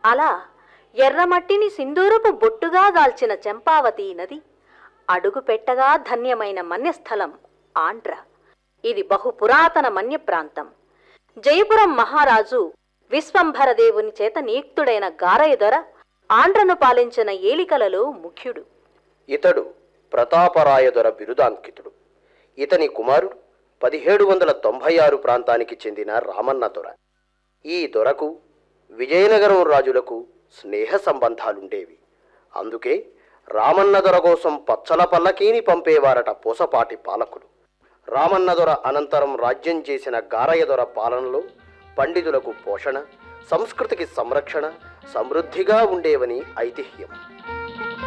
అలా ఎర్రమట్టిని సింధూరపు బొట్టుగా దాల్చిన చంపావతి నది అడుగు పెట్టగా ధన్యమైన మన్యస్థలం ఆంధ్ర ఇది బహు పురాతన మన్య ప్రాంతం జయపురం మహారాజు విశ్వంభరదేవుని చేత నియుక్తుడైన గారయ్య దొర ఆంధ్రను పాలించిన ఏలికలలో ముఖ్యుడు ఇతడు ప్రతాపరాయదొర బిరుదాంకితుడు ఇతని కుమారుడు పదిహేడు వందల తొంభై ఆరు ప్రాంతానికి చెందిన రామన్న దొర ఈ దొరకు విజయనగరం రాజులకు స్నేహ సంబంధాలుండేవి అందుకే రామన్న దొర కోసం పచ్చల పల్లకీని పంపేవారట పూసపాటి పాలకులు రామన్న దొర అనంతరం రాజ్యం చేసిన గారయ్య దొర పాలనలో పండితులకు పోషణ సంస్కృతికి సంరక్షణ సమృద్ధిగా ఉండేవని ఐతిహ్యం